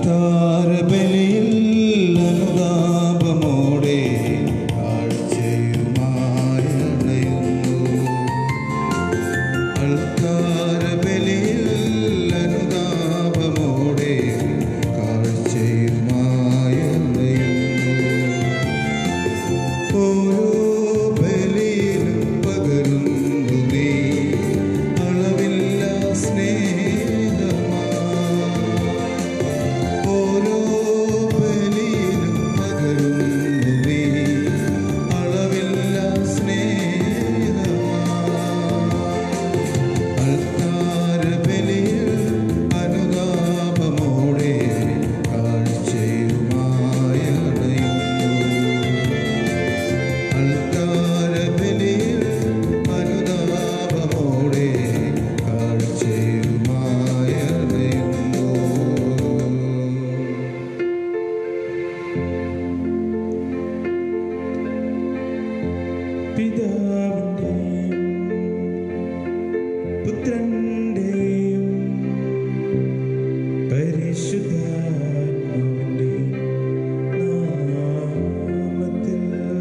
അൾത്താര ബലിയിൽ അനുതാപമോടെ കാഴ്ചയുമായി അണയുന്നു അൾത്താര ബലിയിൽ അനുതാപമോടെ കാഴ്ചയുമായി അണയുന്നു ഓരോ ബലിയിലും പകരുന്നു നീ അളവില്ല സ്നേഹമാ ഓരോ ബലിയിലും പകരുന്നു നീ അളവില്ല സ്നേഹമാ അൾത്താര ബലിയിൽ അനുതാപമോടെ കാഴ്ചയുമായി അണയുന്നു അൾത്താര ബലിയിൽ അനുതാപമോടെ കാഴ്ചയുമായി അണയുന്നു പിതാവിൻ്റെയും പുത്രൻ്റെയും പരിശുദ്ധാത്മാവിൻ്റെയും നാമത്തിൽ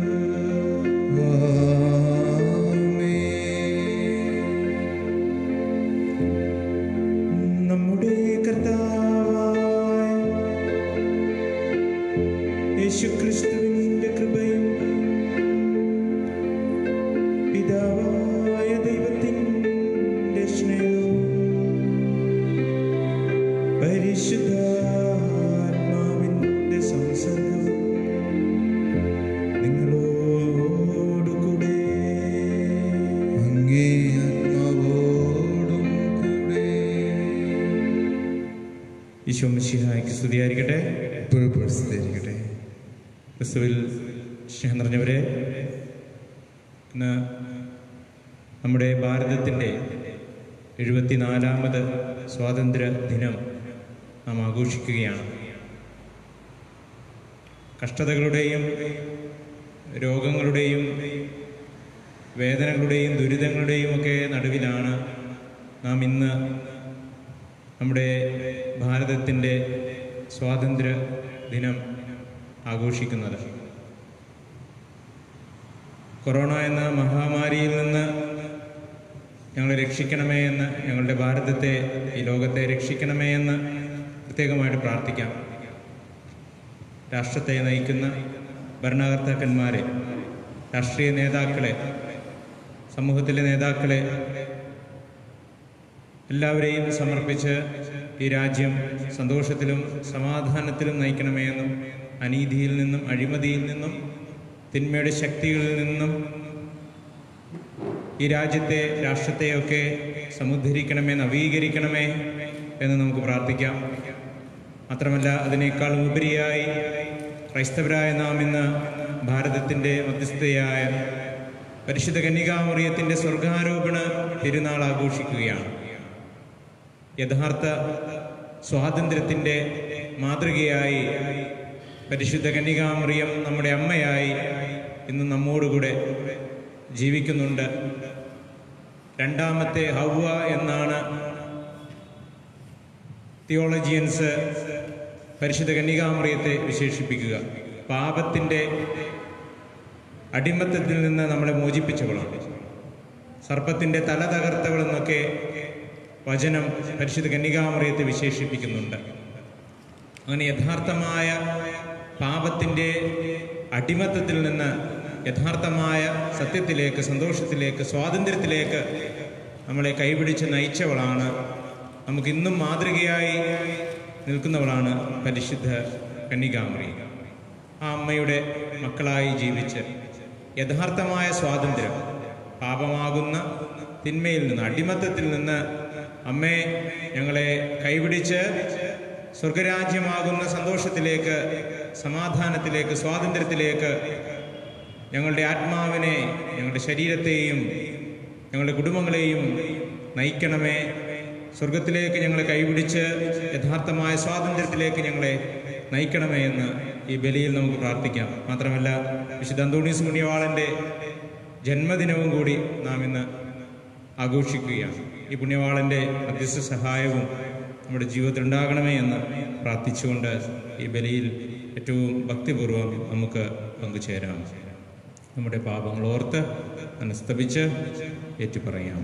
നമ്മുടെ കർത്താവായ യേശുക്രിസ്തുവിൻ്റെ കൃപയും പിതാവായ ദൈവത്തിൻ്റെ സ്നേഹവും പരിശുദ്ധാത്മാവിൻ്റെ സംസർഗവും നിങ്ങളോടുകൂടെ അങ്ങേ ആത്മാവോടും കൂടെ ഈശോ മിശിഹായ്ക്ക് സ്തുതിയായിരിക്കട്ടെ ഇപ്പോഴും പ്രസിദ്ധീകരിക്കട്ടെ ക്രിസ്തുവിൽ സ്നേഹം നിറഞ്ഞവരെ ഇന്ന് നമ്മുടെ ഭാരതത്തിൻ്റെ എഴുപത്തിനാലാമത് സ്വാതന്ത്ര്യ ദിനം നാം ആഘോഷിക്കുകയാണ് കഷ്ടതകളുടെയും രോഗങ്ങളുടെയും വേദനകളുടെയും ദുരിതങ്ങളുടെയും ഒക്കെ നടുവിലാണ് നാം ഇന്ന് നമ്മുടെ ഭാരതത്തിൻ്റെ സ്വാതന്ത്ര്യ ദിനം ആഘോഷിക്കുന്നത് കൊറോണ എന്ന മഹാമാരിയിൽ നിന്ന് ഞങ്ങളെ രക്ഷിക്കണമേ എന്ന് ഞങ്ങളുടെ ഭാരതത്തെ ഈ ലോകത്തെ രക്ഷിക്കണമേ എന്ന് പ്രത്യേകമായിട്ട് പ്രാർത്ഥിക്കാം രാഷ്ട്രത്തെ നയിക്കുന്ന ഭരണകർത്താക്കന്മാരെ രാഷ്ട്രീയ നേതാക്കളെ സമൂഹത്തിലെ നേതാക്കളെ എല്ലാവരെയും സമർപ്പിച്ച് ഈ രാജ്യം സന്തോഷത്തിലും സമാധാനത്തിലും നയിക്കണമേ എന്നും അനീതിയിൽ നിന്നും അഴിമതിയിൽ നിന്നും തിന്മയുടെ ശക്തികളിൽ നിന്നും ഈ രാജ്യത്തെ രാഷ്ട്രത്തെയൊക്കെ സമുദ്ധരിക്കണമേ നവീകരിക്കണമേ എന്ന് നമുക്ക് പ്രാർത്ഥിക്കാം മാത്രമല്ല അതിനേക്കാളും ഉപരിയായി ക്രൈസ്തവരായ നാം ഇന്ന് ഭാരതത്തിൻ്റെ മധ്യസ്ഥയായ പരിശുദ്ധ കന്യകാമറിയത്തിൻ്റെ സ്വർഗാരോപണ തിരുനാൾ ആഘോഷിക്കുകയാണ് യഥാർത്ഥ സ്വാതന്ത്ര്യത്തിൻ്റെ മാതൃകയായി പരിശുദ്ധ കന്യകാമറിയം നമ്മുടെ അമ്മയായി ഇന്ന് നമ്മോടുകൂടെ ജീവിക്കുന്നുണ്ട് രണ്ടാമത്തെ ഹൗവ എന്നാണ് തിയോളജിയൻസ് പരിശുദ്ധ കന്യകാമറിയത്തെ വിശേഷിപ്പിക്കുക പാപത്തിൻ്റെ അടിമത്തത്തിൽ നിന്ന് നമ്മളെ മോചിപ്പിച്ചവളാണ് സർപ്പത്തിൻ്റെ തല തകർത്തവളെന്നൊക്കെ വചനം പരിശുദ്ധ കന്യകാമറിയത്തെ വിശേഷിപ്പിക്കുന്നുണ്ട് അങ്ങനെ യഥാർത്ഥമായ പാപത്തിൻ്റെ അടിമത്തത്തിൽ നിന്ന് യഥാർത്ഥമായ സത്യത്തിലേക്ക് സന്തോഷത്തിലേക്ക് സ്വാതന്ത്ര്യത്തിലേക്ക് നമ്മളെ കൈപിടിച്ച് നയിച്ചവളാണ് നമുക്കിന്നും മാതൃകയായി നിൽക്കുന്നവളാണ് പരിശുദ്ധ കന്യകാമറി ആ അമ്മയുടെ മക്കളായി ജീവിച്ച് യഥാർത്ഥമായ സ്വാതന്ത്ര്യം പാപമാകുന്ന തിന്മയിൽ നിന്ന് അടിമത്തത്തിൽ നിന്ന് അമ്മേ ഞങ്ങളെ കൈപിടിച്ച് സ്വർഗരാജ്യമാകുന്ന സന്തോഷത്തിലേക്ക് സമാധാനത്തിലേക്ക് സ്വാതന്ത്ര്യത്തിലേക്ക് ഞങ്ങളുടെ ആത്മാവിനെ ഞങ്ങളുടെ ശരീരത്തെയും ഞങ്ങളുടെ കുടുംബങ്ങളെയും നയിക്കണമേ സ്വർഗത്തിലേക്ക് ഞങ്ങളെ കൈപിടിച്ച് യഥാർത്ഥമായ സ്വാതന്ത്ര്യത്തിലേക്ക് ഞങ്ങളെ നയിക്കണമേ എന്ന് ഈ ബലിയിൽ നമുക്ക് പ്രാർത്ഥിക്കാം മാത്രമല്ല വിശുദ്ധ അന്തോണീസ് പുണ്യവാളൻ്റെ ജന്മദിനവും കൂടി നാം ഇന്ന് ആഘോഷിക്കുകയാണ് ഈ പുണ്യവാളൻ്റെ മധ്യസ്ഥ സഹായവും നമ്മുടെ ജീവിതത്തിൽ ഉണ്ടാകണമേ എന്ന് പ്രാർത്ഥിച്ചുകൊണ്ട് ഈ ബലിയിൽ ഏറ്റവും ഭക്തിപൂർവ്വം നമുക്ക് പങ്കുചേരാം നമ്മുടെ പാപങ്ങൾ ഓർത്ത് മനസ്തപിച്ച് ഏറ്റുപറയാം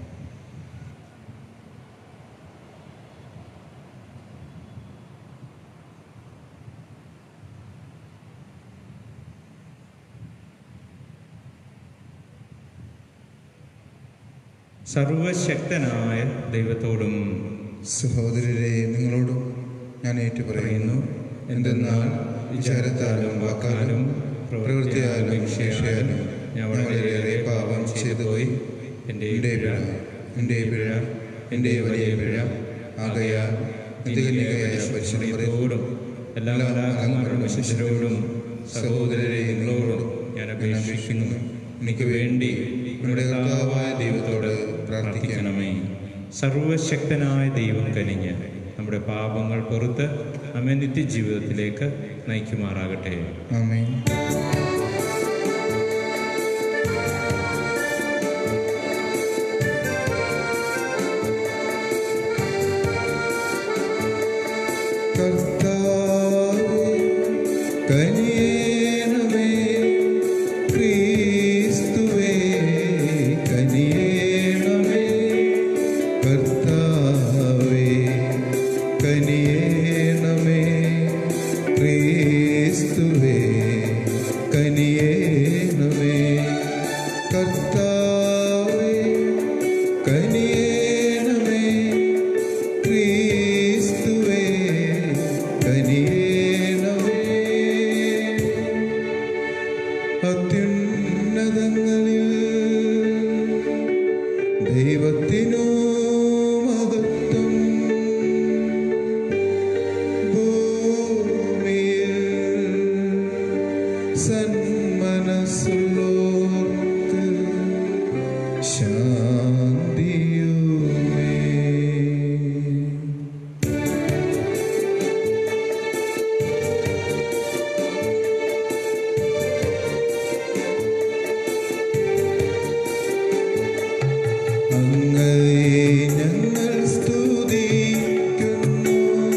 സർവശക്തനായ ദൈവത്തോടും സഹോദരരെ നിങ്ങളോടും ഞാൻ ഏറ്റു പറയുന്നു എന്തെന്നാൽ വിചാരത്താലും വാക്കാലും പ്രവൃത്തിയാലും ശിക്ഷയാലും ഞാൻ വളരെയേറെ പാപം ചെയ്തു പോയി എൻ്റെ എൻ്റെ പിഴ എൻ്റെ പിഴ എൻ്റെ വലിയ പിഴ ആകയാൽ നിത്യകന്യകയായ പരിശുദ്ധമറിയത്തോടും എല്ലാ കലാകാരന്മാരോടും വിശുദ്ധരോടും സഹോദരരെ നിങ്ങളോടും ഞാൻ അപേക്ഷിക്കുന്നു എനിക്ക് വേണ്ടി നമ്മുടെ കർത്താവായ ദൈവത്തോട് പ്രാർത്ഥിക്കണമേ സർവശക്തനായ ദൈവം കനിഞ്ഞ് നമ്മുടെ പാപങ്ങൾ പുറത്ത് നമ്മെ നിത്യജീവിതത്തിലേക്ക് നയിക്കുമാറാകട്ടെ ആമേൻ കർത്താവേ കനിയേണമേ ക്രിസ്തുവേ കനിയേണമേ കർത്താവേ കനിയേണമേ ക്രിസ്തുവേ കനിയേണമേ കർത്താവേ കനിയേണമേ ക്രിസ്തുവേ കനിയേണമേ അത്യുന്നതങ്ങളിൽ ദൈവത്തിനു മഹത്വം ഭൂമിയിൽ സന്മനസ്സുള്ളോർക്ക് ശാന്തിയുമേ അങ്ങയെ ഞങ്ങൾ സ്തുതിക്കുന്നു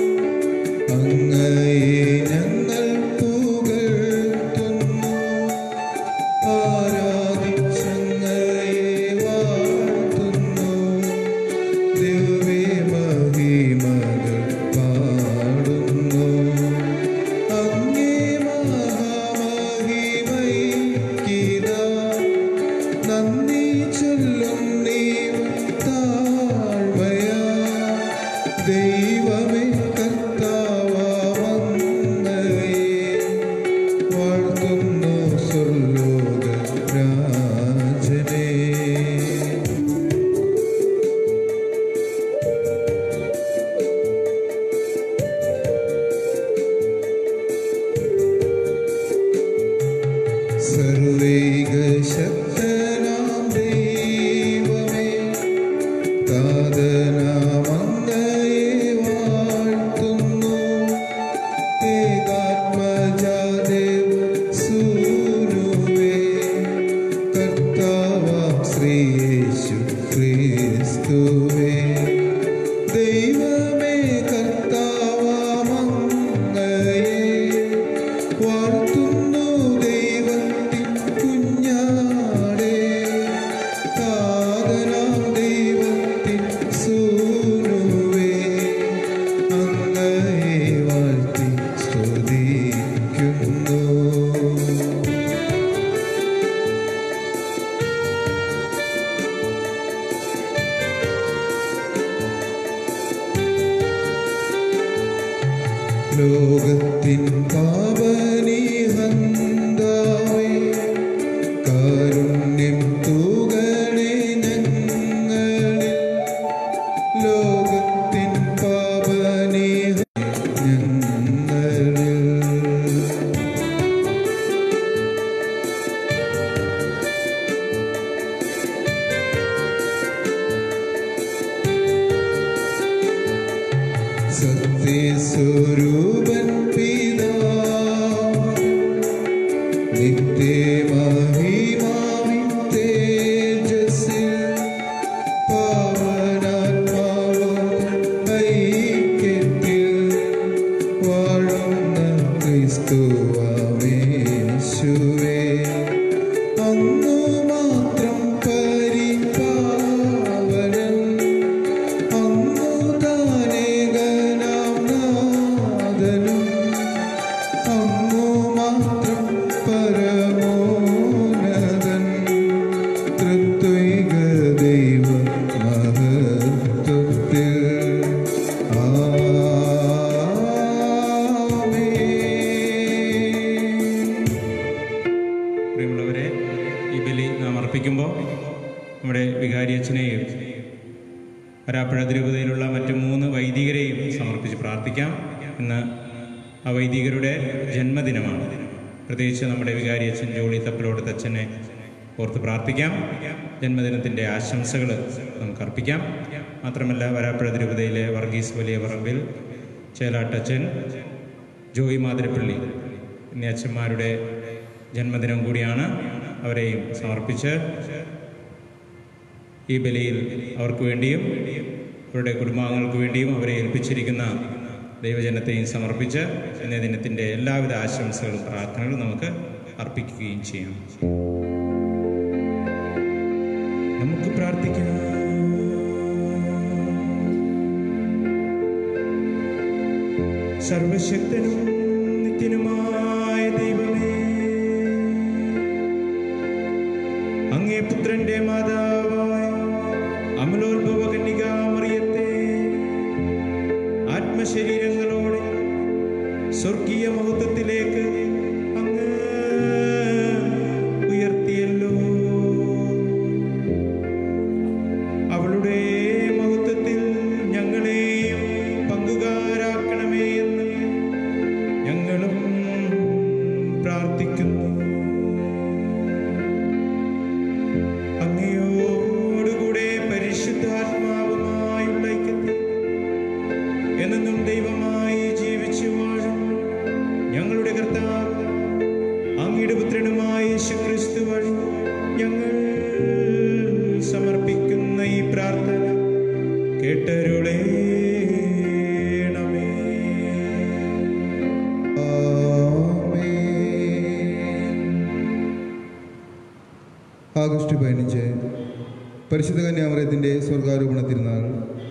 അങ്ങയെ ഞങ്ങൾ പുകഴ്ത്തുന്നു ആരാധിച്ചങ്ങയെ വാഴ്ത്തുന്നു ദിവ്യ മഹിമകൾ പാടുന്നു അങ്ങേ മഹാമഹിമൈക്കിതാ നന്ദി ചൊല്ലും നീ താഴ്മയാ ദൈവമേ കർത്താവങ്ങയെ വാഴ്ത്തുന്നു സ്വർലോക രാജനേ സർവൈക ശക്തനാം ദൈവമേ താതനാമങ്ങയെ വാഴ്ത്തുന്നു ഏകാത്മജാദേവ സൂനുവേ കർത്താവാം ശ്രീയേശു ക്രിസ്തുവേ ദൈവമേ കർത്താവാമങ്ങയെ വാഴ്ത്തുന്നു ദൈവത്തിൻ കുഞ്ഞാടേ കാതനാം ദൈവത്തിൻ സൂനുവേ അങ്ങയെ വാഴ്ത്തി സ്തുതിക്കുന്നു ലോകത്തിൻ പാപനി ഹന്താവേ കാരുണ്യം തൂകണേ ഞങ്ങളിൽ ലോകത്തിൻ പാപനി ഞങ്ങളിൽ സത്യസ്വരൂപൻ പിതാവ് നിത്യമഹിമാവിൻ തേജസ്സിൽ പാവനാത്മാവ് ഐക്യത്തിൽ ബലി നാം അർപ്പിക്കുമ്പോൾ നമ്മുടെ വികാരി അച്ഛനെയും വരാപ്പുഴ തിരുപതിയിലുള്ള മറ്റു മൂന്ന് വൈദികരെയും സമർപ്പിച്ച് പ്രാർത്ഥിക്കാം ഇന്ന് ആ വൈദികരുടെ ജന്മദിനമാണ് പ്രത്യേകിച്ച് നമ്മുടെ വികാരി അച്ഛൻ ജോളി തപ്പിലോടത്ത് അച്ഛനെ ഓർത്ത് പ്രാർത്ഥിക്കാം ജന്മദിനത്തിൻ്റെ ആശംസകൾ നമുക്ക് അർപ്പിക്കാം മാത്രമല്ല വരാപ്പുഴ തിരുപതിയിലെ വർഗീസ് വലിയ പറമ്പിൽ ചേലാട്ടച്ഛൻ ജോയി മാതിരപ്പള്ളി എന്നീ അച്ഛന്മാരുടെ ജന്മദിനം കൂടിയാണ് അവരെയും സമർപ്പിച്ച് ഈ ബലിയിൽ അവർക്ക് വേണ്ടിയും അവരുടെ കുടുംബാംഗങ്ങൾക്ക് വേണ്ടിയും അവരെ ഏൽപ്പിച്ചിരിക്കുന്ന ദൈവജനത്തെയും സമർപ്പിച്ച് ഇന്നേ ദിനത്തിൻ്റെ എല്ലാവിധ ആശംസകളും പ്രാർത്ഥനകളും നമുക്ക് അർപ്പിക്കുകയും ചെയ്യാം നമുക്ക് പ്രാർത്ഥിക്കാം സർവശക്തനും നിത്യനുമായ ദൈവമേ അങ്ങേ പുത്രന്റെ മാതാവായ അമലോത്ഭവ കന്യകാമറിയത്തെ ആത്മശരീരങ്ങളോടെ സ്വർഗീയ മഹത്വത്തിലേക്ക് അങ്ങ് ഉയർത്തിയല്ലോ അവളുടെ മഹത്വത്തിൽ ഞങ്ങളെയും പങ്കുകാരാക്കണമേ എന്ന് ഞങ്ങളും പ്രാർത്ഥിക്കുന്നു അങ്ങയോടുകൂടെ പരിശുദ്ധാത്മാവുമായുള്ള ഐക്യത്തിൽ എന്നും ദൈവമായി ജീവിച്ചു വാഴും ഞങ്ങളുടെ കർത്താവ് അങ്ങയുടെ പുത്രനുമായ യേശുക്രിസ്തു വഴി ഞങ്ങൾ സമർപ്പിക്കുന്ന ഈ പ്രാർത്ഥന കേട്ടരുളേണമേ ആഗസ്റ്റ് പതിനഞ്ച് പരിശുദ്ധ കന്യാമറയത്തിൻ്റെ സ്വർഗാരോപണ തിരുനാൾ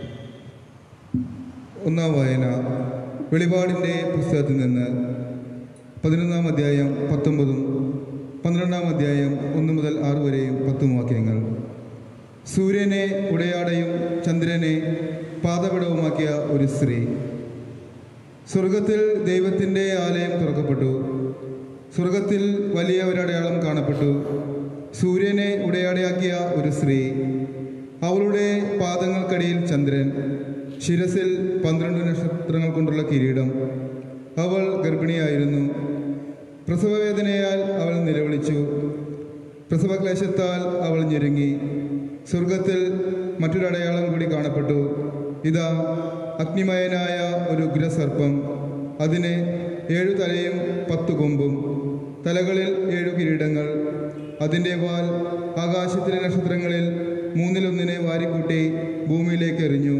ഒന്നാം വായന വെളിപാടിൻ്റെ പുസ്തകത്തിൽ നിന്ന് പതിനൊന്നാം അധ്യായം പത്തൊമ്പതും പന്ത്രണ്ടാം അധ്യായം ഒന്ന് മുതൽ ആറ് വരെയും പത്തും വാക്യങ്ങൾ സൂര്യനെ ഉടയാടയും ചന്ദ്രനെ പാതപിടവുമാക്കിയ ഒരു സ്ത്രീ സ്വർഗത്തിൽ ദൈവത്തിൻ്റെ ആലയം തുറക്കപ്പെട്ടു സ്വർഗത്തിൽ വലിയ ഒരടയാളം കാണപ്പെട്ടു സൂര്യനെ ഉടയാടയാക്കിയ ഒരു സ്ത്രീ അവളുടെ പാദങ്ങൾക്കടിയിൽ ചന്ദ്രൻ ശിരസിൽ പന്ത്രണ്ട് നക്ഷത്രങ്ങൾ കൊണ്ടുള്ള കിരീടം അവൾ ഗർഭിണിയായിരുന്നു പ്രസവവേദനയാൽ അവൾ നിലവിളിച്ചു പ്രസവക്ലേശത്താൽ അവൾ ഞെരുങ്ങി സ്വർഗത്തിൽ മറ്റൊരടയാളം കൂടി കാണപ്പെട്ടു ഇതാ അഗ്നിമയനായ ഒരു ഉഗ്രസർപ്പം അതിന് ഏഴു തലയും പത്തു കൊമ്പും തലകളിൽ ഏഴു കിരീടങ്ങൾ അതിൻ്റെ വാൽ ആകാശത്തിലെ നക്ഷത്രങ്ങളിൽ മൂന്നിലൊന്നിനെ വാരിക്കൂട്ടി ഭൂമിയിലേക്ക് എറിഞ്ഞു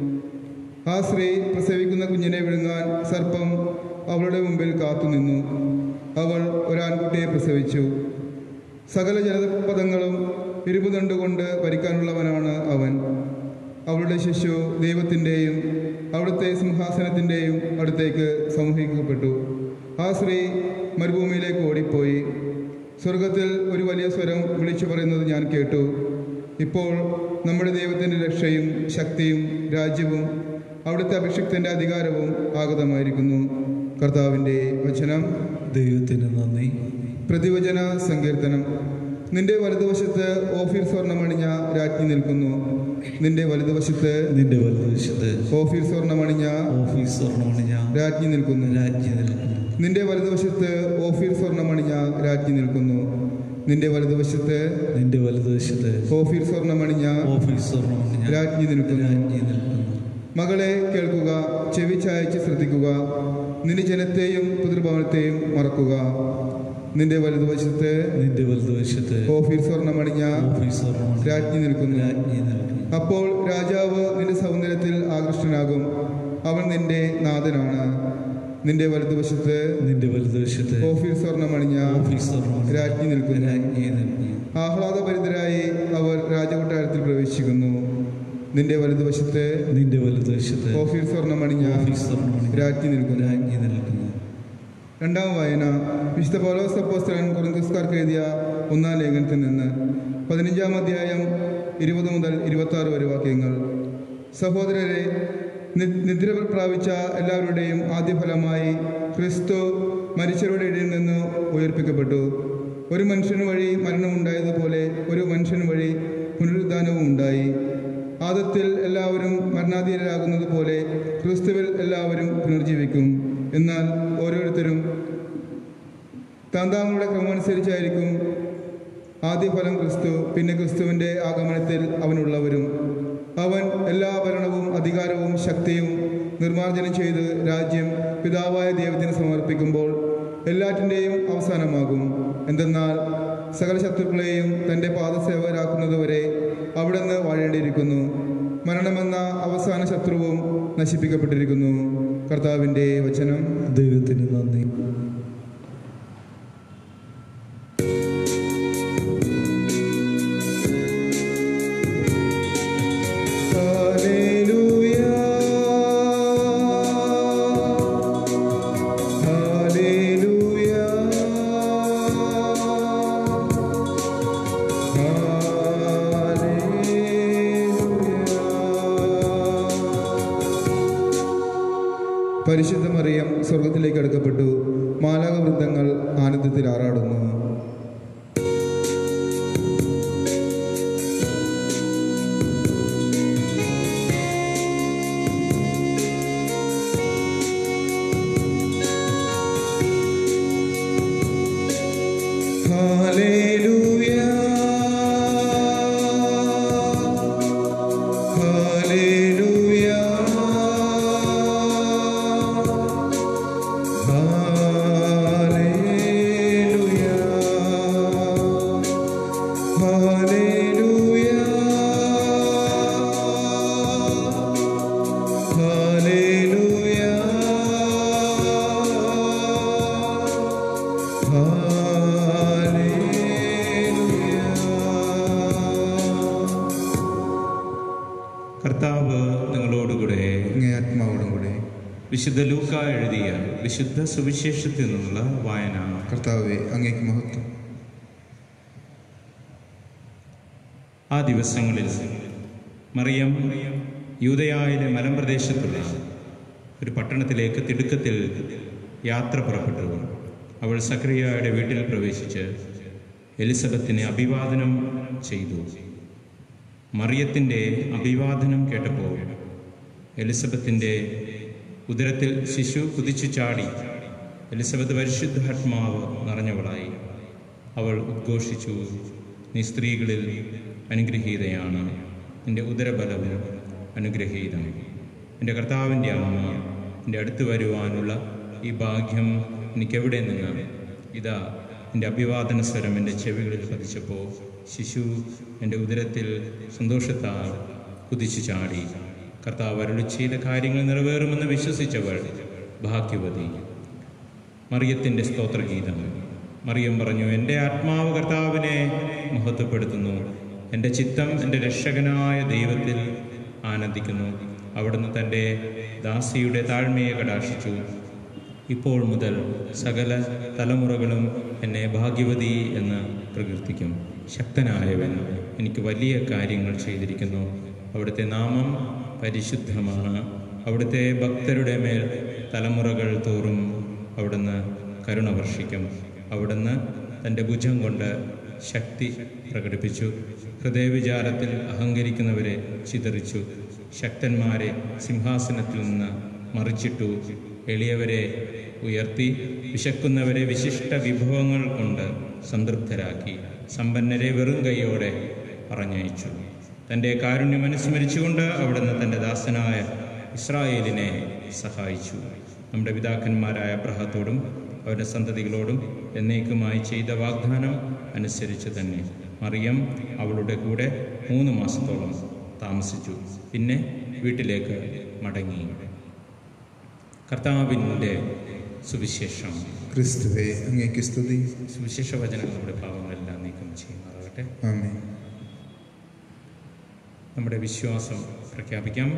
ആ സ്ത്രീ പ്രസവിക്കുന്ന കുഞ്ഞിനെ വിഴുങ്ങാൻ സർപ്പം അവളുടെ മുമ്പിൽ കാത്തുനിന്നു അവൾ ഒരാൺകുട്ടിയെ പ്രസവിച്ചു സകല ജനപദങ്ങളും ഇരുപുതണ്ടുകൊണ്ട് ഭരിക്കാനുള്ളവനാണ് അവൻ അവളുടെ ശിശു ദൈവത്തിൻ്റെയും അവിടുത്തെ സിംഹാസനത്തിൻ്റെയും അടുത്തേക്ക് സമൂഹിക്കപ്പെട്ടു ആ സ്ത്രീ മരുഭൂമിയിലേക്ക് ഓടിപ്പോയി സ്വർഗത്തിൽ ഒരു വലിയ സ്വരം വിളിച്ചു പറയുന്നത് ഞാൻ കേട്ടു ഇപ്പോൾ നമ്മുടെ ദൈവത്തിൻ്റെ രക്ഷയും ശക്തിയും രാജ്യവും അവിടുത്തെ അഭിഷിക്തൻ്റെ അധികാരവും ആഗതമായിരിക്കുന്നു കർത്താവിൻ്റെ വചനം ദൈവത്തിന് നന്ദി പ്രതിവചന സങ്കീർത്തനം നിന്റെ വലതുവശത്ത് ഓഫീർ സ്വർണ്ണമണിഞ്ഞ രാജ്ഞി നിൽക്കുന്നു നിന്റെ വലതുവശത്ത് നിന്റെ വലതുവശത്ത് ഓഫീർ സ്വർണ്ണമണിഞ്ഞ ഓഫീസ് സ്വർണ്ണമണിഞ്ഞ രാജ്ഞി നിൽക്കുന്നു രാജ്ഞി നിൽക്കുന്നു നിന്റെ വലതുവശത്ത് ഓഫീർ സ്വർണ്ണമണിഞ്ഞ രാജ്ഞി നിൽക്കുന്നു നിന്റെ വലതുവശത്ത് നിന്റെ വലതുവശത്ത് ഓഫീർ സ്വർണ്ണമണിഞ്ഞ ഓഫീസ് സ്വർണ്ണമണിഞ്ഞ രാജ്ഞി നിൽക്കുന്നു രാജ്ഞി നിൽക്കുന്നു മകളെ കേൾക്കുക ചെവി ചായച്ച് ശ്രദ്ധിക്കുക നിന്റെ ജനത്തെയും പിതൃഭവനത്തെയും മറക്കുക നിന്റെ വലതുവശത്ത് നിന്റെ വലതുവശത്ത് ഓഫീർ സ്വർണ്ണമണിഞ്ഞ ഓഫീസ് സ്വർണ്ണമണിഞ്ഞ രാജ്ഞി നിൽക്കുന്നു രാജ്ഞി നിൽക്കുന്നു അപ്പോൾ രാജാവ് നിന്റെ സൗന്ദര്യത്തിൽ ആകൃഷ്ടനാകും അവൻ നിന്റെ നാഥനാണ് നിന്റെ വലതുവശത്ത് നിന്റെ വലതുവശത്ത് ഓഫീർ സ്വർണ്ണമണിഞ്ഞ ഓഫീസ് സ്വർണ്ണമണിഞ്ഞ രാജ്ഞി നിൽക്കുന്നു രാജ്ഞി നിൽക്കുന്നു ആഹ്ലാദഭരിതരായി അവർ രാജകൊട്ടാരത്തിൽ പ്രവേശിക്കുന്നു നിന്റെ വലതുവശത്ത് നിന്റെ വലതുവശത്ത് ഓഫീർ സ്വർണ്ണമണിഞ്ഞ ഓഫീസ് സ്വർണ്ണമണിഞ്ഞ രാജ്ഞി നിൽക്കുന്നു രാജ്ഞി നിൽക്കുന്നു രണ്ടാം വായന വിശുദ്ധ പൗലോസ് അപ്പോസ്തലൻ കുറിന്തോസ്കാർക്ക് എഴുതിയ ഒന്നാം ലേഖനത്തിൽ നിന്ന് പതിനഞ്ചാം അധ്യായം ഇരുപത് മുതൽ ഇരുപത്തി ആറ് വരെ വാക്യങ്ങൾ സഹോദരരെ നി- നിദ്ര പ്രാപിച്ച എല്ലാവരുടെയും ആദ്യ ഫലമായി ക്രിസ്തു മരിച്ചവരുടെ ഇടയിൽ നിന്ന് ഉയർപ്പിക്കപ്പെട്ടു ഒരു മനുഷ്യന് വഴി മരണമുണ്ടായതുപോലെ ഒരു മനുഷ്യന് വഴി പുനരുദ്ധാനവും ഉണ്ടായി ആദത്തിൽ എല്ലാവരും മരണാധീനരാകുന്നത് പോലെ ക്രിസ്തുവിൽ എല്ലാവരും പുനർജീവിക്കും എന്നാൽ ഓരോരുത്തരും താന്താങ്ങളുടെ ക്രമമനുസരിച്ചായിരിക്കും ആദ്യ ഫലം ക്രിസ്തു പിന്നെ ക്രിസ്തുവിൻ്റെ ആഗമനത്തിൽ അവനുള്ളവരും അവൻ എല്ലാ ഭരണവും അധികാരവും ശക്തിയും നിർമ്മാർജ്ജനം ചെയ്ത് രാജ്യം പിതാവായ ദൈവത്തിന് സമർപ്പിക്കുമ്പോൾ എല്ലാറ്റിൻ്റെയും അവസാനമാകും എന്തെന്നാൽ സകല ശത്രുക്കളെയും തൻ്റെ പാദസേവകരാക്കുന്നതുവരെ അവിടുന്ന് വാഴേണ്ടിയിരിക്കുന്നു മരണമെന്ന അവസാന ശത്രുവും നശിപ്പിക്കപ്പെട്ടിരിക്കുന്നു കർത്താവിൻ്റെ വചനം ദൈവത്തിന് നന്ദി ഹല്ലേലൂയ ഹല്ലേലൂയ പരിശുദ്ധ മറിയം സ്വർഗത്തിലേക്ക് അടുക്കപ്പെട്ടു മാലാക വൃദ്ധങ്ങൾ ആനന്ദത്തിൽ ആറാടുന്നു hallelujah hallelujah hallelujah hallelujah hallelujah കർത്താവ് നിങ്ങളോടുകൂടെ അങ്ങേ ആത്മാവോടും കൂടെ വിശുദ്ധ ലൂക്ക എഴുതിയ വിശുദ്ധ സുവിശേഷത്തിൽ നിന്നുള്ള വായന കർത്താവെ അങ്ങേക്ക് മഹത്വം ആ ദിവസങ്ങളിൽ മറിയം യൂതയായിലെ മലമ്പ്രദേശത്തുള്ള ഒരു പട്ടണത്തിലേക്ക് തിടുക്കത്തിൽ യാത്ര പുറപ്പെട്ടു അവൾ സക്രിയയുടെ വീട്ടിൽ പ്രവേശിച്ച് എലിസബത്തിനെ അഭിവാദനം ചെയ്തു മറിയത്തിൻ്റെ അഭിവാദനം കേട്ടപ്പോൾ എലിസബത്തിൻ്റെ ഉദരത്തിൽ ശിശു കുതിച്ചു ചാടി എലിസബത്ത് പരിശുദ്ധാത്മാവ് നിറഞ്ഞവളായി അവൾ ഉദ്ഘോഷിച്ചു നീ സ്ത്രീകളിൽ അനുഗ്രഹീതയാണ് നിന്റെ ഉദരബലവും അനുഗ്രഹീതം എൻ്റെ കർത്താവിൻ്റെ അമ്മ എൻ്റെ അടുത്ത് വരുവാനുള്ള ഈ ഭാഗ്യം എനിക്കെവിടെ നിന്ന് ഇതാ എൻ്റെ അഭിവാദന സ്വരം എൻ്റെ ചെവികളിൽ പതിച്ചപ്പോൾ ശിശു എൻ്റെ ഉദരത്തിൽ സന്തോഷത്താൽ കുതിച്ചു ചാടി കർത്താവ് അരുളി ചെയ്ത കാര്യങ്ങൾ നിറവേറുമെന്ന് വിശ്വസിച്ചവൾ ഭാഗ്യവതി മറിയത്തിൻ്റെ സ്തോത്രഗീതം മറിയം പറഞ്ഞു എൻ്റെ ആത്മാവ് കർത്താവിനെ മഹത്വപ്പെടുത്തുന്നു എൻ്റെ ചിത്തം എൻ്റെ രക്ഷകനായ ദൈവത്തിൽ ആനന്ദിക്കുന്നു അവിടുന്ന് തൻ്റെ ദാസിയുടെ താഴ്മയെ കടാക്ഷിച്ചു ഇപ്പോൾ മുതൽ സകല തലമുറകളും എന്നെ ഭാഗ്യവതി എന്ന് പ്രകീർത്തിക്കും ശക്തനായവൻ എനിക്ക് വലിയ കാര്യങ്ങൾ ചെയ്തിരിക്കുന്നു അവിടുത്തെ നാമം പരിശുദ്ധമാണ് അവിടുത്തെ ഭക്തരുടെ മേൽ തലമുറകൾ തോറും അവിടുന്ന് കരുണ വർഷിക്കും അവിടുന്ന് തൻ്റെ ഭുജം കൊണ്ട് ശക്തി പ്രകടിപ്പിച്ചു ഹൃദയവിചാരത്തിൽ അഹങ്കരിക്കുന്നവരെ ചിതറിച്ചു ശക്തന്മാരെ സിംഹാസനത്തിൽ നിന്ന് മറിച്ചിട്ടു എളിയവരെ ഉയർത്തി വിശക്കുന്നവരെ വിശിഷ്ട വിഭവങ്ങൾ കൊണ്ട് സംതൃപ്തരാക്കി സമ്പന്നരെ വെറും കൈയോടെ പറഞ്ഞയച്ചു തൻ്റെ കാരുണ്യം അനുസ്മരിച്ചുകൊണ്ട് അവിടുന്ന് തൻ്റെ ദാസനായ ഇസ്രായേലിനെ സഹായിച്ചു നമ്മുടെ പിതാക്കന്മാരായ അബ്രഹത്തോടും അവരുടെ സന്തതികളോടും എന്നേക്കുമായി ചെയ്ത വാഗ്ദാനം അനുസരിച്ച് തന്നെ മറിയം അവളുടെ കൂടെ മൂന്ന് മാസത്തോളം താമസിച്ചു പിന്നെ വീട്ടിലേക്ക് മടങ്ങി കർത്താവിൻ്റെ സുവിശേഷം ക്രിസ്തുവെ അങ്ങേക്ക് സ്തുതി സുവിശേഷ വചനങ്ങൾ നമ്മുടെ പാവങ്ങളെല്ലാം നീക്കം ചെയ്യുമാറാകട്ടെ ആമേ നമ്മുടെ വിശ്വാസം പ്രഖ്യാപിക്കാം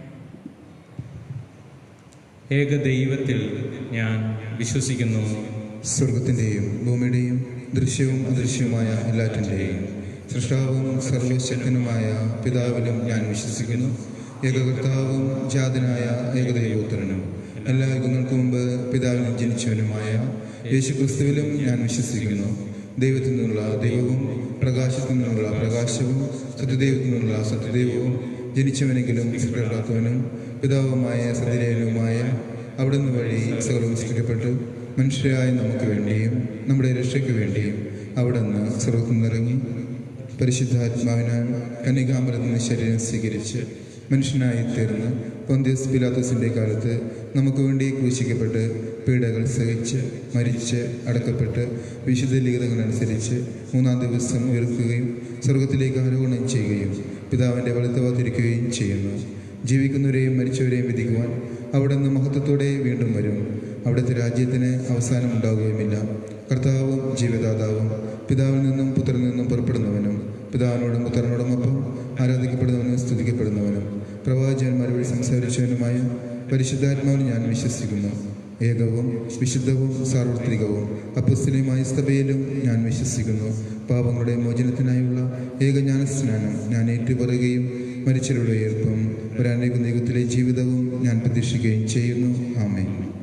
ഏക ദൈവത്തിൽ ഞാൻ വിശ്വസിക്കുന്നു സ്വർഗത്തിൻ്റെയും ഭൂമിയുടെയും ദൃശ്യവും അദൃശ്യവുമായ എല്ലാറ്റിൻ്റെയും സൃഷ്ടാവും സർവശക്തനുമായ പിതാവിലും ഞാൻ വിശ്വസിക്കുന്നു ഏകകർത്താവും ജാതനായ ഏകദൈവോത്തരനും എല്ലാ യുഗങ്ങൾക്കു മുമ്പ് പിതാവിനും ജനിച്ചവനുമായ യേശു ക്രിസ്തുവിലും ഞാൻ വിശ്വസിക്കുന്നു ദൈവത്തിൽ നിന്നുള്ള ദൈവവും പ്രകാശത്തിൽ നിന്നുള്ള പ്രകാശവും സത്യദൈവത്തിൽ നിന്നുള്ള സത്യദൈവവും ജനിച്ചവനെങ്കിലും സൃഷ്ടിക്കാത്തവനും പിതാവുമായ സത്യദേവനുമായ അവിടുന്ന് വഴി സകലവും സൃഷ്ടിക്കപ്പെട്ടു മനുഷ്യരായ നമുക്ക് വേണ്ടിയും നമ്മുടെ രക്ഷയ്ക്ക് വേണ്ടിയും അവിടുന്ന് സ്വർഗത്തിൽ നിന്നിറങ്ങി പരിശുദ്ധാത്മാവിനാൽ കന്യകാമരത്തിൽ നിന്ന് ശരീരം സ്വീകരിച്ച് മനുഷ്യനായി തീർന്ന് പൊന്തിയസ് പിലാത്തോസിന്റെ കാലത്ത് നമുക്ക് വേണ്ടി ക്രൂശിക്കപ്പെട്ട് പീഡകൾ സഹിച്ച് മരിച്ച് അടക്കപ്പെട്ട് വിശുദ്ധ ലിഖിതങ്ങളനുസരിച്ച് മൂന്നാം ദിവസം ഉയർക്കുകയും സ്വർഗത്തിലേക്ക് ആരോഹണം ചെയ്യുകയും പിതാവിൻ്റെ വലത്തുവാതിരിക്കുകയും ചെയ്യുന്നു ജീവിക്കുന്നവരെയും മരിച്ചവരെയും വിധിക്കുവാൻ അവിടുന്ന് മഹത്വത്തോടെ വീണ്ടും വരും അവിടുത്തെ രാജ്യത്തിന് അവസാനം ഉണ്ടാവുകയുമില്ല കർത്താവും ജീവദാതാവും പിതാവിൽ നിന്നും പുത്രനിൽ നിന്നും പുറപ്പെടുന്നവനും പിതാവിനോടും പുത്രനോടും ഒപ്പം ആരാധിക്കപ്പെടുന്നവനും സ്തുതിക്കപ്പെടുന്നവനും പ്രവാചകന്മാർ വഴി സംസാരിച്ചവനുമായ പരിശുദ്ധാത്മാവിൽ ഞാൻ വിശ്വസിക്കുന്നു ഏകവും വിശുദ്ധവും സാർവത്രികവും അപ്പസ്തലയുമായ സഭയിലും ഞാൻ വിശ്വസിക്കുന്നു പാപങ്ങളുടെ മോചനത്തിനായുള്ള ഏകജ്ഞാന സ്നാനം ഞാൻ ഏറ്റുപറയുകയും മരിച്ചവരുടെ ഉയർപ്പും വരാനിരിക്കുന്ന യുഗത്തിലെ ജീവിതവും ഞാൻ പ്രതീക്ഷിക്കുകയും ചെയ്യുന്നു ആമേ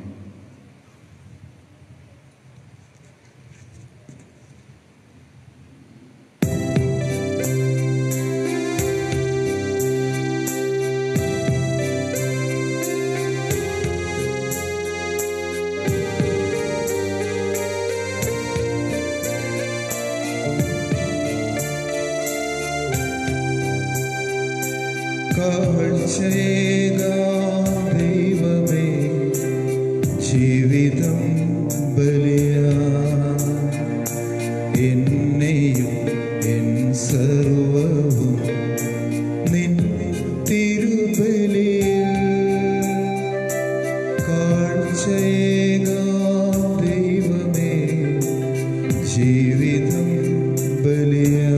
ദൈവമേ ജീവിതം ബലിയാ എന്നെയും എൻ സർവവും നിൻ തിരുബലിയിൽ കാഴ്ചയേകാം ദൈവമേ ജീവിതം ബലിയാ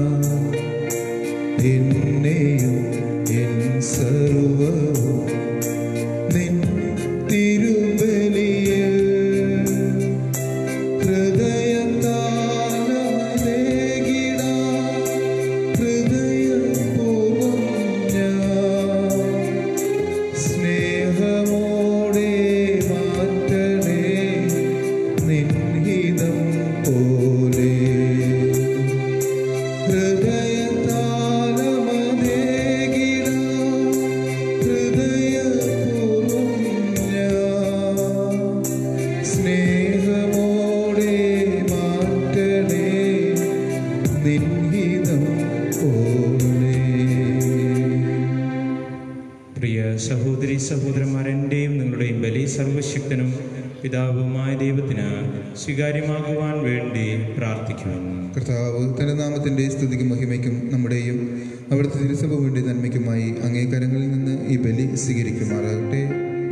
എന്നെയും എൻ സർവവും നിൻ തിരുബലിയിൽ ഹൃദയത്താലമലേകിടാം ഹൃദയപൂർവം ഞാൻ സ്നേഹമോടെ മാറ്റണേ നിൻഹിതം പോലെ ഹൃദയതാളമതേകിടാം ഹൃദയപൂർവം ഞാൻ സ്നേഹമോടെ മാറ്റണേ നിൻഹിതം പോലെ പ്രിയ സഹോദരി സഹോദരന്മാരെൻ്റെയും നിങ്ങളുടെയും ബലി സർവശക്തനും പിതാവുമായ ദൈവത്തിന് സ്വീകാര്യമാകുവാൻ വേണ്ടി പ്രാർത്ഥിക്കുന്നു കർത്താവ് തന്റെ നാമത്തിന്റെ സ്തുതിക്കും മഹിമയ്ക്കും നമ്മുടെയും അവിടുത്തെ തിരുസഭ വേണ്ടി നന്മയ്ക്കുമായി അങ്ങേ കരങ്ങളിൽ നിന്ന് ഈ ബലി സ്വീകരിക്കുമാറാകട്ടെ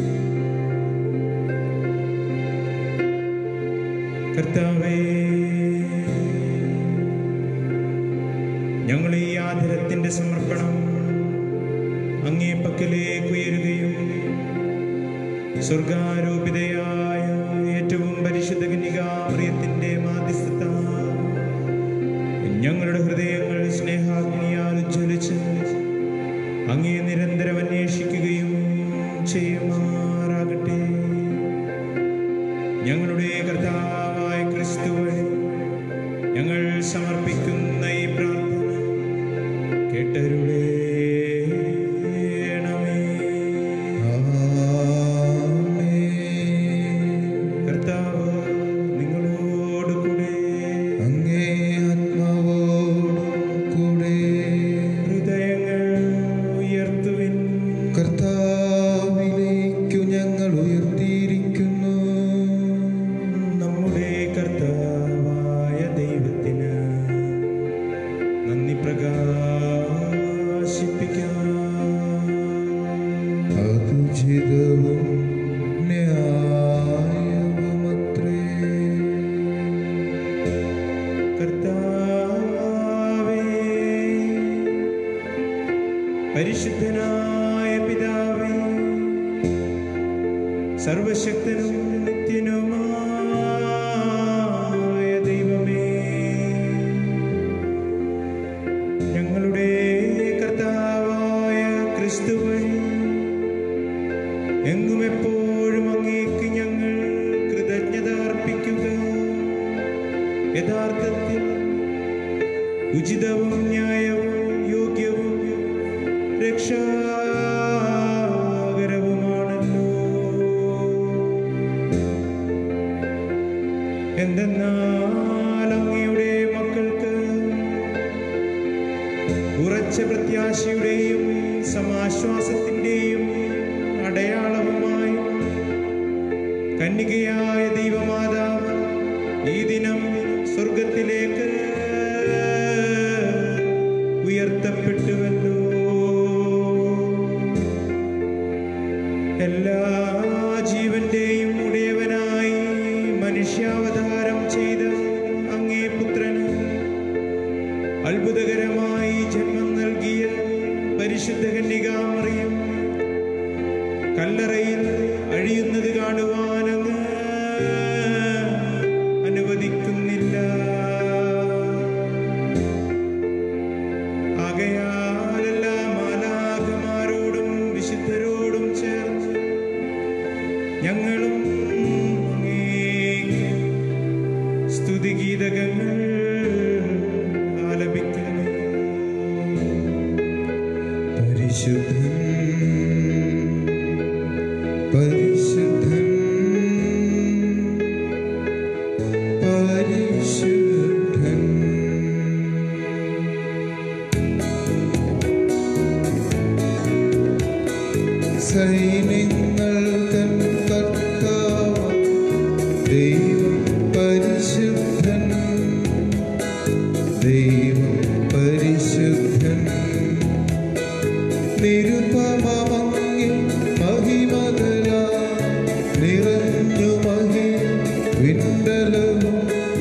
കർത്താവേ ഞങ്ങൾ ഈ ആദരത്തിന്റെ സമർപ്പണം അങ്ങേ പക്കലേക്ക് ഉയരുകയും സ്വർഗാരോപിതയായ ഏറ്റവും പരിശുദ്ധ കന്യകാമറിയത്തിന്റെ മാധ്യസ്ഥത ഞങ്ങളുടെ ഹൃദയങ്ങൾ സ്നേഹാഗ്നിയാൽ ജ്വലിച്ച് അങ്ങേ നിരന്തരം അന്വേഷിക്കുകയും ചെയ്യുമാറാകട്ടെ ഞങ്ങളുടെ കർത്താവായ ക്രിസ്തു വഴി ഞങ്ങൾ സമർപ്പിക്കുന്ന ഈ പ്രാർത്ഥന കേട്ടരുളേണമേ കർത്താവ് നിങ്ങളോട് കൂടെ അങ്ങേ ആത്മാവോടും കൂടെ ഹൃദയങ്ങൾ ഉയർത്തുവിൻ കർത്താവിലേക്കു ഞങ്ങൾ ഉയർത്തിയിരിക്കുന്നു നമ്മുടെ കർത്താവായ ദൈവത്തിന് നന്ദി പ്രകാശിപ്പിക്കാം അതുചിതവും ന്യായവുമത്രേ കർത്താവേ പരിശുദ്ധനായ പിതാവേ സർവശക്തനും നിത്യനുമായ ദൈവമേ ഞങ്ങളുടെ കർത്താവായ ക്രിസ്തു വഴി എങ്ങും എപ്പോഴും അങ്ങേക്ക് ഞങ്ങൾ കൃതജ്ഞത അർപ്പിക്കുക യഥാർത്ഥത്തിൽ ഉചിതവും ന്യായവും യോഗ്യവും രക്ഷാകരവുമാണല്ലോ എന്തെന്നാൽ അങ്ങയുടെ മക്കൾക്ക് ഉറച്ച പ്രത്യാശയുടെയും സമാശ്വാസത്തിന്റെയും അടയാളവുമായി കന്യകയായ ദൈവമാതാവ് ഈ ദിനം സ്വർഗത്തിലേക്ക് ഉയർത്തപ്പെട്ടുവല്ലോ എല്ലാ ജീവന്റെയും ഉടയവനായി മനുഷ്യാവതാരം ചെയ്ത അങ്ങേ പുത്രന് അത്ഭുതകരമായി ജന്മം നൽകിയ പരിശുദ്ധ കന്യകാമറിയം കല്ലറയിൽ അഴിയുന്നത് കാണുവാൻ അങ്ങ് അനുവദിക്കുന്നില്ല ആകയാൽ എല്ലാ മാലാഖമാരോടും വിശുദ്ധരോടും ചേർന്ന് ഞങ്ങളും അങ്ങേക്ക് സ്തുതിഗീതകങ്ങൾ ആലപിക്കുന്നു പരിശുദ്ധൻ പരിശുദ്ധൻ പരിശുദ്ധൻ സൈന്യങ്ങൾ തൻ കർത്താവ് ദൈവം പരിശുദ്ധൻ ദൈവം പരിശുദ്ധൻ നിരുപമമങ്ങിൽ മഹിമതല നിറഞ്ഞു മഹി വിണ്ടലവും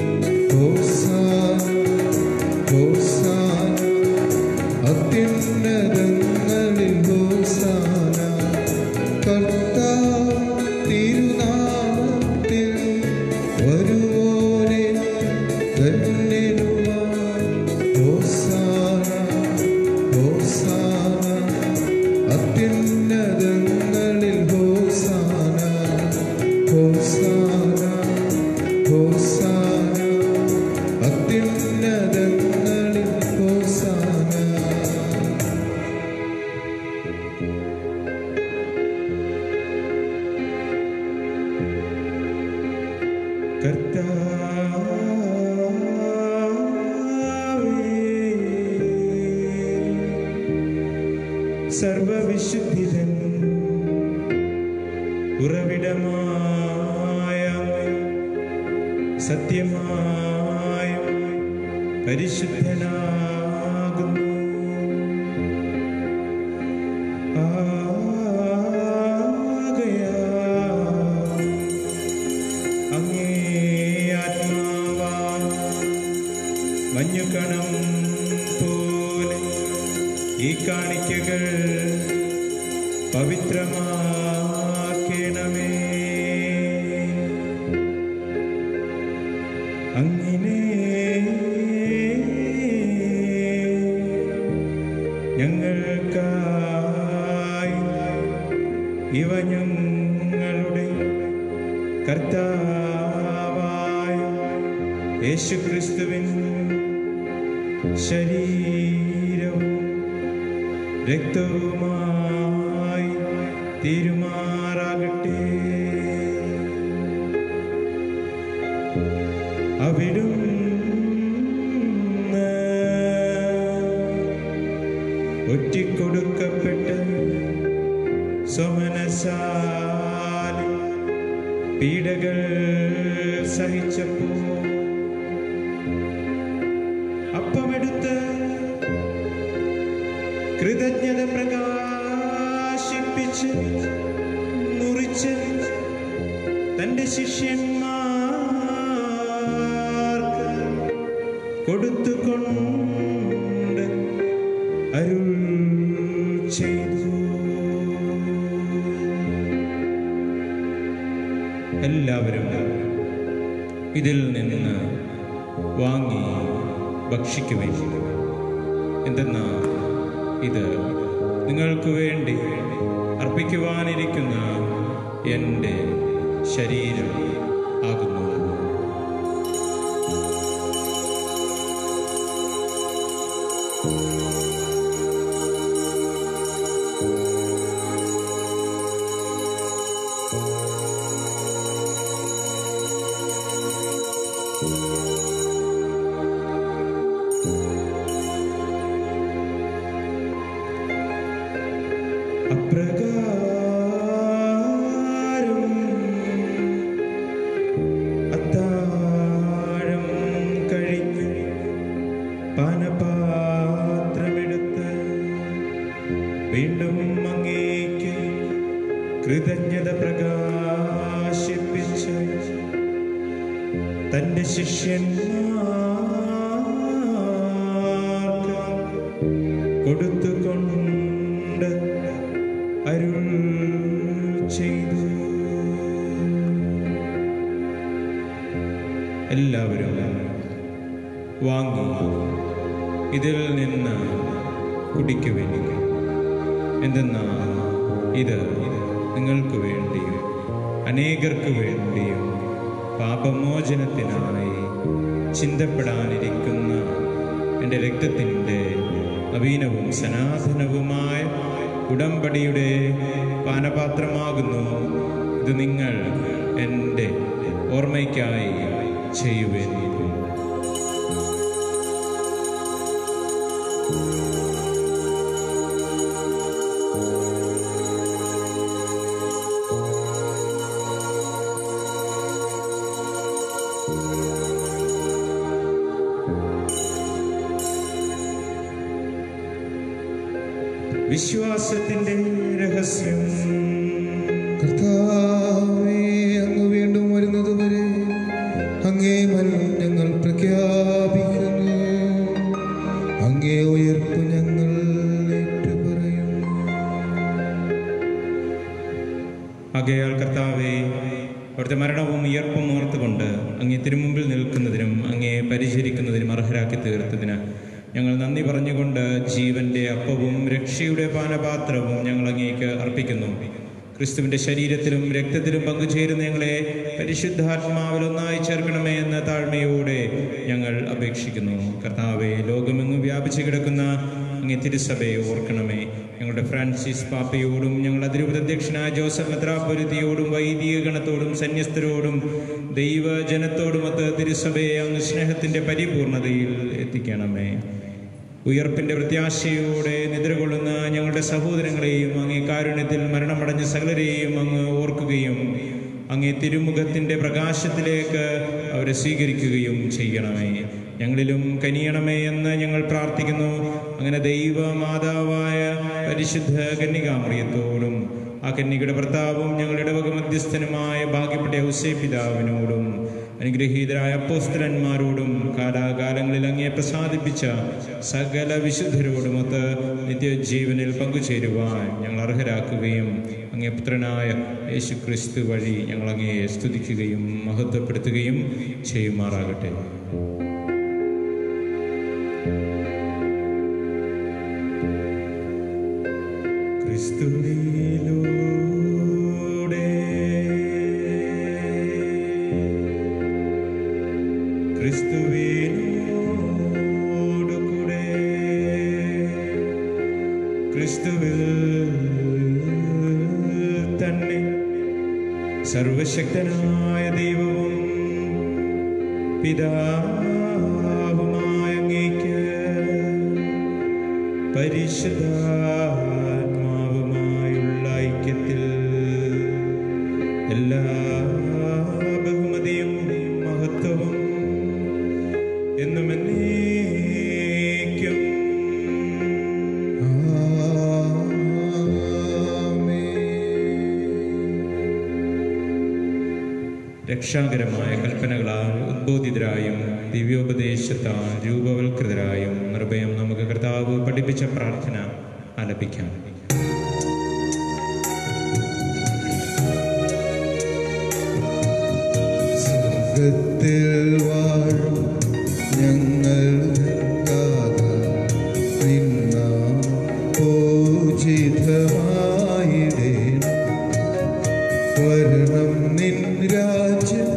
ഹോസാന ഹോസാന അത്യുന്നതങ്ങളിൽ ഹോസാന കർത്താവ് തിരുനാമത്തിൽ വരുവോനെ ധന്യനുമാ ഹോസാന ഹോസാന അത്യുന്നതങ്ങളിൽ ഹോസാന ഹോസാന ഹോസാന അത്യുന്നതങ്ങളിൽ ഹോസാന സർവവിശുദ്ധിതൻ ഉറവിടമായ സത്യമായ പരിശുദ്ധനാകുന്നു ആകയാൽ അങ്ങേ ആത്മാവാൽ മഞ്ഞുകണം പോലെ ഈ കാണിക്കകൾ പവിത്രമാക്കണമേ അങ്ങനെ ഞങ്ങൾക്കായി ഇവ ഞങ്ങളുടെ കർത്താവായ യേശുക്രിസ്തുവിൻ ശരീരവും രക്തവുമായി തീരുമാറാകട്ടെ അവിടുന്ന് ഒറ്റിക്കൊടുക്കപ്പെട്ട് സ്വമനസാലി പീഡകൾ സഹിച്ചപ്പോ അപ്പമെടുത്ത് കൃതജ്ഞത പ്രകാശിപ്പിച്ച് മുറിച്ച് തന്റെ ശിഷ്യന്മാർക്ക് കൊടുത്തുകൊണ്ട് അരുൾ ചെയ്തു എല്ലാവരും ഇതിൽ നിന്ന് വാങ്ങി ഭക്ഷിക്കുവേൻ എന്തെന്നാ ഇത് നിങ്ങൾക്ക് വേണ്ടി അർപ്പിക്കുവാനിരിക്കുന്ന എൻ്റെ ശരീരം ആകുന്നു അപ്രകാരം അത്താഴം കഴിഞ്ഞ് പാനപാത്രമെടുത്ത് വീണ്ടും അങ്ങേക്ക് കൃതജ്ഞത പ്രകാശിപ്പിച്ച് തന്റെ ശിഷ്യന്മാർക്ക് കൊടുത്തുകൊണ്ട് അരുൾ ചെയ്തു എല്ലാവരും വാങ്ങി ഇതിൽ നിന്ന് കുടിക്കുവിൻ എന്തെന്നാ ഇത് നിങ്ങൾക്ക് വേണ്ടിയും അനേകർക്ക് വേണ്ടിയും പാപമോചനത്തിനായി ചിന്തപ്പെടാനിരിക്കുന്ന എൻ്റെ രക്തത്തിൻ്റെ നവീനവും സനാതനവുമായ ഉടമ്പടിയുടെ പാനപാത്രമാകുന്നു ഇത് നിങ്ങൾ എൻ്റെ ഓർമ്മയ്ക്കായി ചെയ്യുവേൻ വിശ്വാസത്തിന്റെ രഹസ്യം കർത്താവേ അങ്ങ് വീണ്ടും വരുന്നതുവരെ അങ്ങേ മരണം ഞങ്ങൾ പ്രഖ്യാപിക്കുന്നു അങ്ങേ ഉയർപ്പ് ഞങ്ങൾ ഏറ്റുപറയുന്നു ആകയാൽ കർത്താവെ അവിടുത്തെ മരണവും ഉയർപ്പും ഓർത്തുകൊണ്ട് അങ്ങേ തിരുമുമ്പിൽ നിൽക്കുന്നതിനും അങ്ങേ പരിചരിക്കുന്നതിനും അർഹരാക്കി തീർത്തതിന് ഞങ്ങൾ നന്ദി പറഞ്ഞുകൊണ്ട് ജീവന്റെ അപ്പവും രക്ഷയുടെ പാനപാത്രവും ഞങ്ങൾ അങ്ങേക്ക് അർപ്പിക്കുന്നു ക്രിസ്തുവിന്റെ ശരീരത്തിലും രക്തത്തിലും പങ്കുചേരുന്ന ഞങ്ങളെ പരിശുദ്ധാത്മാവിൽ ഒന്നായി ചേർക്കണമേ എന്ന താഴ്മയോടെ ഞങ്ങൾ അപേക്ഷിക്കുന്നു കർത്താവെ ലോകമെങ്ങും വ്യാപിച്ചു കിടക്കുന്ന അങ്ങേ തിരുസഭയെ ഓർക്കണമേ ഞങ്ങളുടെ ഫ്രാൻസിസ് പാപ്പയോടും ഞങ്ങളുടെ അതിരൂപതധ്യക്ഷനായ ജോസഫ് മെത്രാപൊരുത്തിയോടും വൈദിക ഗണത്തോടും സന്യസ്തരോടും ദൈവജനത്തോടുമൊത്ത് തിരുസഭയെ അങ്ങ് സ്നേഹത്തിന്റെ പരിപൂർണതയിൽ എത്തിക്കണമേ ഉയർപ്പിന്റെ പ്രത്യാശയോടെ നിദ്രകൊള്ളുന്ന ഞങ്ങളുടെ സഹോദരങ്ങളെയും അങ്ങേ കാരുണ്യത്തിൽ മരണമടഞ്ഞ സകലരെയും അങ്ങ് ഓർക്കുകയും അങ്ങേ തിരുമുഖത്തിന്റെ പ്രകാശത്തിലേക്ക് അവരെ സ്വീകരിക്കുകയും ചെയ്യണമേ ഞങ്ങളിലും കനിയണമേ എന്ന് ഞങ്ങൾ പ്രാർത്ഥിക്കുന്നു അങ്ങനെ ദൈവ മാതാവായ പരിശുദ്ധ കന്യകാമറിയത്തോടും ആ കന്യകയുടെ ഭർത്താവും ഞങ്ങളുടെ വക മധ്യസ്ഥനുമായ ഭാഗ്യപ്പെട്ട ഔസേ പിതാവിനോടും അനുഗ്രഹീതരായ അപ്പോസ്തലന്മാരോടും കാലാകാലങ്ങളിൽ അങ്ങേ പ്രസാദിപ്പിച്ച സകല വിശുദ്ധരോടുമൊത്ത് നിത്യജീവനിൽ പങ്കുചേരുവാൻ ഞങ്ങൾ അർഹരാക്കുകയും അങ്ങേ പുത്രനായ യേശു ക്രിസ്തു വഴി ഞങ്ങൾ അങ്ങേ സ്തുതിക്കുകയും മഹത്വപ്പെടുത്തുകയും ചെയ്യുമാറാകട്ടെ ക്രിസ്തുവിലൂടെ ക്രിസ്തുവിനോടുകൂടെ ക്രിസ്തുവിൽ തന്നെ സർവശക്തനായ ദൈവവും പിതാവുമായ അങ്ങേക്ക് പരിശുദ്ധാത്മാവുമായുള്ള ഐക്യത്തിൽ എല്ലാ ബഹുമതിയും മഹത്വവും എന്നും എന്നേക്കും രക്ഷാകരമായ കൽപ്പനകളാൽ ഉദ്ബോധിതരായും ദിവ്യോപദേശത്താൽ രൂപവൽകൃതരായും നിർഭയം നമുക്ക് കർത്താവ് പഠിപ്പിച്ച പ്രാർത്ഥന ആലപിക്കാം സ്വർഗത്തിൽ വാഴും ഞങ്ങൾ നിന്നാം പൂജിതമായിടേണം വരണം നിൻ രാജ്യം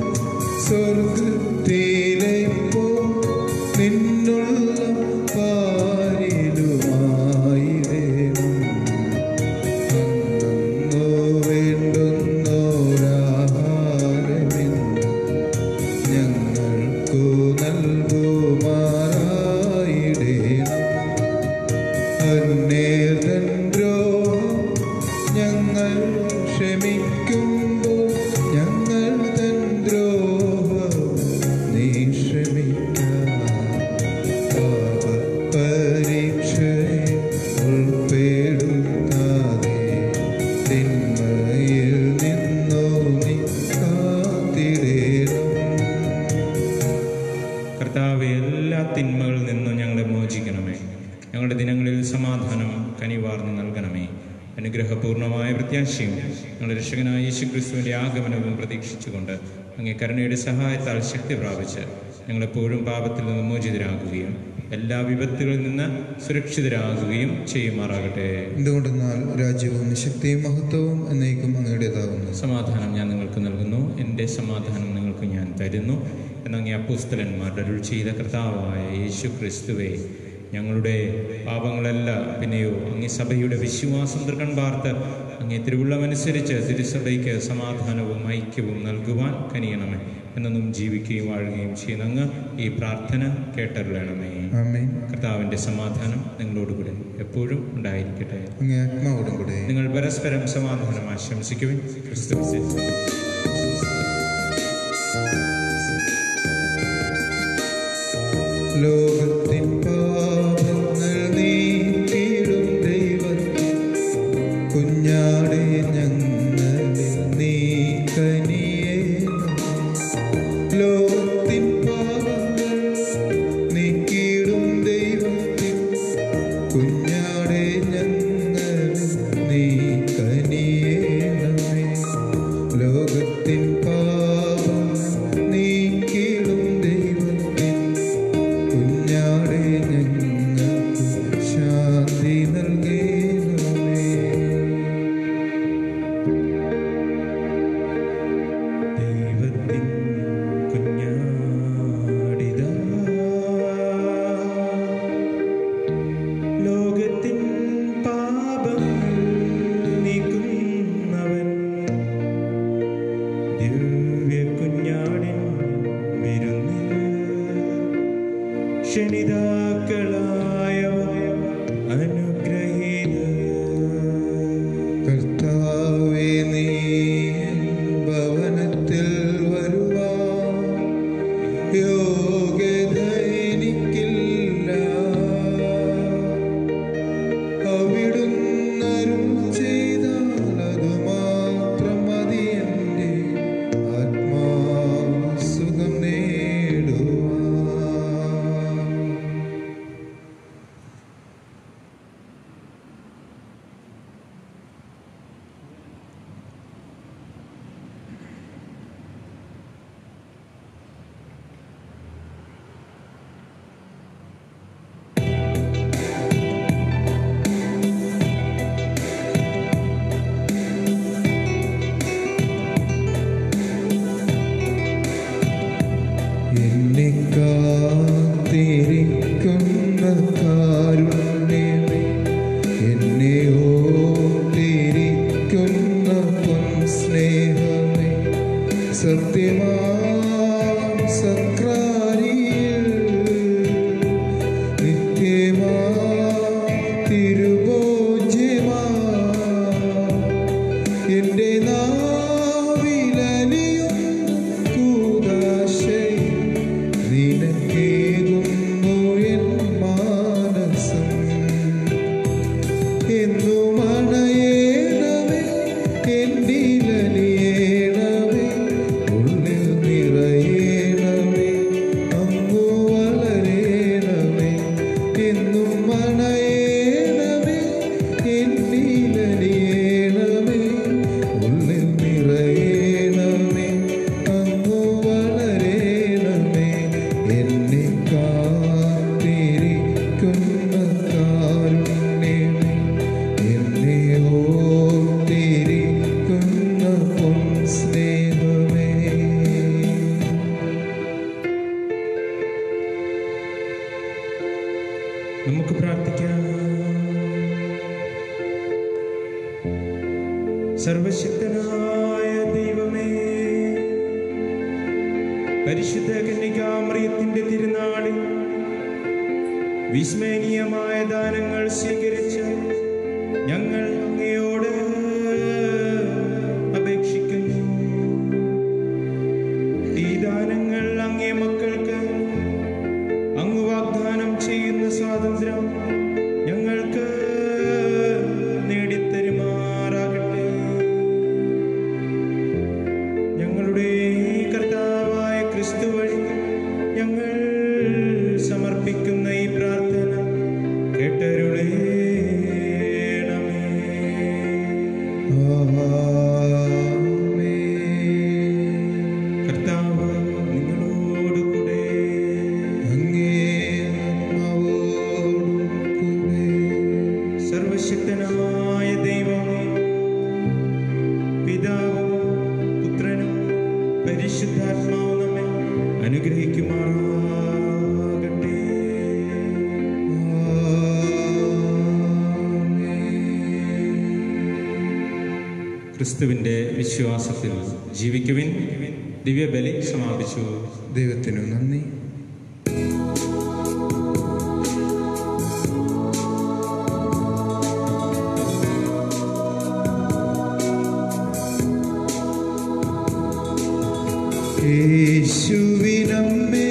സ്വർഗത്തിലെ പോ നിന്നുള്ള പാരിൽ ഞങ്ങളുടെ ദിനങ്ങളിൽ സമാധാനം കനിവാർന്ന് നൽകണമേ അനുഗ്രഹപൂർണമായ പ്രത്യാശയും ഞങ്ങളുടെ രക്ഷകനായ യേശു ക്രിസ്തുവിൻ്റെ ആഗമനവും പ്രതീക്ഷിച്ചുകൊണ്ട് അങ്ങേ കരുണയുടെ സഹായത്താൽ ശക്തി പ്രാപിച്ച് ഞങ്ങളെപ്പോഴും പാപത്തിൽ നിന്ന് മോചിതരാകുകയും എല്ലാ വിപത്തുകളിൽ നിന്ന് സുരക്ഷിതരാകുകയും ചെയ്യുമാറാകട്ടെ എന്തുകൊണ്ടെന്നാൽ രാജ്യവും ശക്തിയും മഹത്വവും എന്നേക്കും അങ്ങയുടേതാകുന്നു സമാധാനം ഞാൻ നിങ്ങൾക്ക് നൽകുന്നു എൻ്റെ സമാധാനം നിങ്ങൾക്ക് ഞാൻ തരുന്നു എന്നങ്ങേ അപ്പുസ്തലന്മാരുടെ അരുൾ ചെയ്ത കർത്താവായ യേശു ക്രിസ്തുവെ ഞങ്ങളുടെ പാപങ്ങളല്ല പിന്നെയോ അങ്ങേ സഭയുടെ വിശ്വാസം തൃക്കൺ പാർത്ത് അങ്ങേ തിരുവുള്ളമനുസരിച്ച് തിരുസഭയ്ക്ക് സമാധാനവും ഐക്യവും നൽകുവാൻ കനിയണമേ എന്നും ജീവിക്കുകയും വാഴുകയും ചെയ്യുന്ന അങ്ങ് ഈ പ്രാർത്ഥന കേട്ടറിയണമേ ആമേൻ കർത്താവിൻ്റെ സമാധാനം നിങ്ങളോടുകൂടെ എപ്പോഴും ഉണ്ടായിരിക്കട്ടെ അങ്ങേ ആത്മാവോടും കൂടെ നിങ്ങൾ പരസ്പരം സമാധാനം ആശംസിക്കുവിൻ ക്രിസ്തു ലോകത്തിൻ പാപങ്ങൾ നീക്കിടും ദൈവത്തിൻ കുഞ്ഞാടെ ഞങ്ങളിൽ നീ കനിയേണം ലോകത്തിൻ പാപങ്ങൾ നീക്കിടും ദൈവത്തിൻ കുഞ്ഞാടെ ഞങ്ങളിൽ നീ കനിയേണമേ ലോകത്തിൻ പാപം നീക്കിടും ദൈവത്തിൻ കുഞ്ഞാടെ ഞങ്ങൾക്ക് ശാന്തി നൽകേണമേ ദൈവത്തിൻ കുഞ്ഞാടിതാ ലോകത്തിൻ പാപം നീക്കുന്നവൻ ദിവ്യ കുഞ്ഞാടിൻ വിരുന്നിൽ ക്ഷണിതാക്കളായവർ അനുഗ്രഹീതർ കർത്താവേ നീ ഭവനത്തിൽ വരുവാ യോഗ്യത എനിക്കില്ല അവിടുന്ന് അരുൾ ചെയ്താൽ അത് മാത്രം മതി എൻ്റെ ആത്മാസുഖം നേടുവാൻ എന്നെ കാത്തിരിക്കുന്ന കാരുണ്യമേ എന്നെ ഓർത്തിരിക്കുന്ന പൊൻ സ്നേഹമേ സത്യമാം സക്രാരിയിൽ നിത്യമാ തിരുഭോജ്യമാ എന്റെ നാവിലലിയും കൂദാശൈ നിനക്കേകുന്നു എൻ മാനസം എന്നും അണയേണമേ എന്നിലലിയേണമേ ഉള്ളിൽ നിറയേണമേ അങ്ങു വളരേണമേ എന്നും അണയേണമേ എന്നിലലിയേണമേ ഉള്ളിൽ നിറയേണമേ അങ്ങു വളരേണമേ എന്നെ കാത്തിരിക്കുന്ന കാരുണ്യമേ എന്നെ ഓർത്തിരിക്കുന്ന പൊൻ സ്നേഹമേ നമുക്ക് പ്രാർത്ഥിക്കാം സർവശക്തനായ ദൈവമേ പരിശുദ്ധ കന്യകാമറിയത്തിന്റെ തിരുനാളിൽ വിസ്മയനീയമായ ദാനങ്ങൾ സ്വീകരിച്ച് ഞങ്ങൾ അങ്ങയോട് അപേക്ഷിക്കുന്നു ഈ ദാനങ്ങൾ അങ്ങേ മക്കൾക്ക് അങ്ങ് വാഗ്ദാനം ചെയ്യുന്ന സ്വാതന്ത്ര്യം ഞങ്ങൾക്ക് നേടിത്തരുമാറാകട്ടെ ഞങ്ങളുടെ കർത്താവായ ക്രിസ്തു വഴി ഞങ്ങൾ സമർപ്പിക്കുന്ന ഈ പ്രാർത്ഥന കേട്ട് സർവശക്തനായ ദൈവമേ പിതാവും പുത്രനും പരിശുദ്ധാത്മാവും നമ്മെ അനുഗ്രഹിക്കുമാറാകട്ടെ ക്രിസ്തുവിന്റെ വിശ്വാസത്തിൽ ജീവിക്കുവിൻ ദിവ്യബലി സമാപിച്ചു ദൈവത്തിനു നന്ദി യേശുവിനമ്മേ